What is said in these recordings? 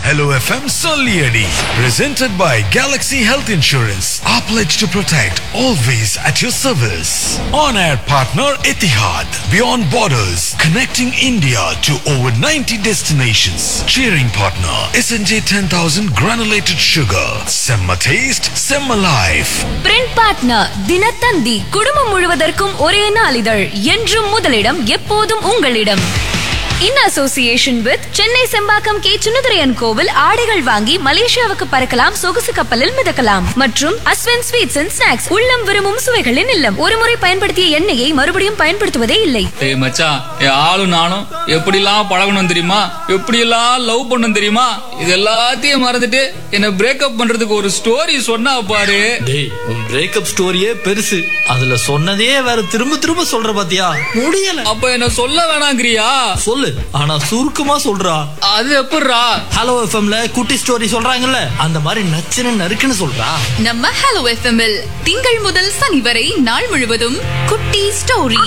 Hello FM Solieri. Presented by Galaxy Health Insurance. Our pledge to protect. Always at your service. On air partner Etihad. Beyond borders. Connecting India to over 90 destinations. Cheering partner SNJ 10000 granulated sugar. Semma taste. Semma life. Print partner Dinathanthi குடும்பம் முழுவதற்கும் ஒரே நாளிதழ் என்றும் முதலிடம் எப்போதும் உங்களிடம் in association with Chennai Sembakkam K Sunathuraiyan கோவில் ஆடைகள் வாங்கி மலேசியாவுக்கு பறக்கலாம் சொகுசு கப்பலில் மிதக்கலாம் மற்றும் அஸ்வன் ஸ்வீட்ஸ் அண்ட் ஸ்நாக்ஸ் உள்ளம் விரும்பும் சுவைகளின் இல்லம் ஒருமுறை பயன்படுத்திய எண்ணெயை மறுபடியும் பயன்படுத்துவதே இல்லை ஏய் மச்சான் என் ஆளும் நானும் எப்படிலாம் பழகணும் தெரியுமா எப்படியெல்லாம் லவ் பண்ணணும் தெரியுமா இது எல்லாத்தையும் மறந்துட்டு என்ன பிரேக்கப் பண்றதுக்கு ஒரு ஸ்டோரி சொன்னா பாரு டேய் உன் பிரேக்கப் ஸ்டோரியே பெருசு அதுல சொன்னதே வேற திரும்ப திரும்ப சொல்ற பாத்தியா முடியல அப்ப என்ன சொல்ல வேணாங்கிறியா சொல்லு ஆனா சுருக்கமா சொல்றா அது எப்படிரா ஹலோ எஃப்எம்ல குட்டி ஸ்டோரி சொல்றாங்கல்ல அந்த மாதிரி நச்சுன்னு நறுக்குன்னு சொல்றா நம்ம ஹலோ எஃப்எம்எல் திங்கள் முதல் சனி வரை நாள் முழுவதும் குட்டி ஸ்டோரி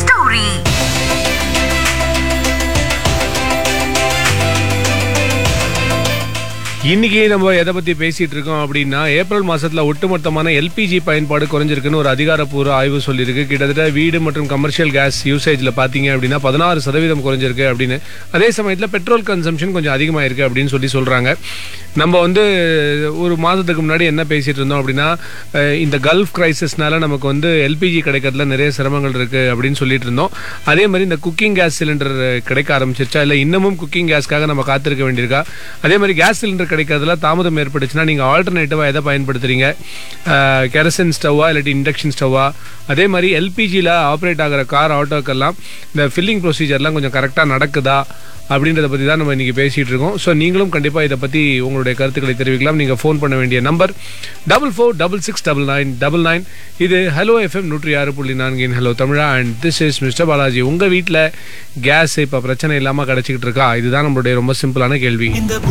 இன்னைக்கு நம்ம எதை பத்தி பேசிட்டு இருக்கோம் அப்படின்னா ஏப்ரல் மாசத்துல ஒட்டுமொத்தமான எல்பிஜி பயன்பாடு குறைஞ்சிருக்குன்னு ஒரு அதிகாரப்பூர்வ ஆய்வு சொல்லியிருக்கு கிட்டத்தட்ட வீடு மற்றும் கமர்ஷியல் கேஸ் யூசேஜ்ல பாத்தீங்க அப்படின்னா பதினாறு சதவீதம் குறைஞ்சிருக்கு அப்படின்னு அதே சமயத்துல பெட்ரோல் கன்சம்ஷன் கொஞ்சம் அதிகமாயிருக்கு அப்படின்னு சொல்லி சொல்றாங்க நம்ம வந்து ஒரு மாதத்துக்கு முன்னாடி என்ன பேசிட்டு இருந்தோம் அப்படின்னா அஹ், இந்த கல்ஃப் கிரைசிஸ்னால நமக்கு வந்து எல்பிஜி கிடைக்கிறதுல நிறைய சிரமங்கள் இருக்கு அப்படின்னு சொல்லிட்டு இருந்தோம் அதே மாதிரி இந்த குக்கிங் கேஸ் சிலிண்டர் கிடைக்க ஆரம்பிச்சிருச்சா இல்லை இன்னமும் குக்கிங் கேஸ்க்காக நம்ம காத்திருக்க வேண்டியிருக்கா அதே மாதிரி கேஸ் சிலிண்டர் கிடைக்கிறதுல தாமதம் ஏற்பட்டுச்சுன்னா நீங்கள் ஆல்டர்னேட்டிவாக எதை பயன்படுத்துறீங்க கெரசின் ஸ்டவ்வா இல்லாட்டி இண்டக்ஷன் ஸ்டவ்வா அதே மாதிரி எல்பிஜியில் ஆப்ரேட் ஆகிற கார் ஆட்டோக்கெல்லாம் இந்த ஃபில்லிங் ப்ரொசீஜர்லாம் கொஞ்சம் கரெக்டாக நடக்குதா அப்படின்றத பற்றி தான் நம்ம இன்றைக்கி பேசிகிட்டு இருக்கோம் ஸோ நீங்களும் கண்டிப்பாக இதை பற்றி உங்களுடைய கருத்துக்களை தெரிவிக்கலாம் நீங்கள் ஃபோன் பண்ண வேண்டிய number double four double six double nine double nine இது ஹலோ எஃப்எம் நூற்றி ஆறு புள்ளி நான்கின் ஹலோ தமிழா and this is mister Balaji உங்கள் வீட்டில் கேஸ் இப்போ பிரச்சனை இல்லாமல் கிடச்சிக்கிட்டு இருக்கா இதுதான் நம்மளுடைய ரொம்ப சிம்பிளான கேள்வி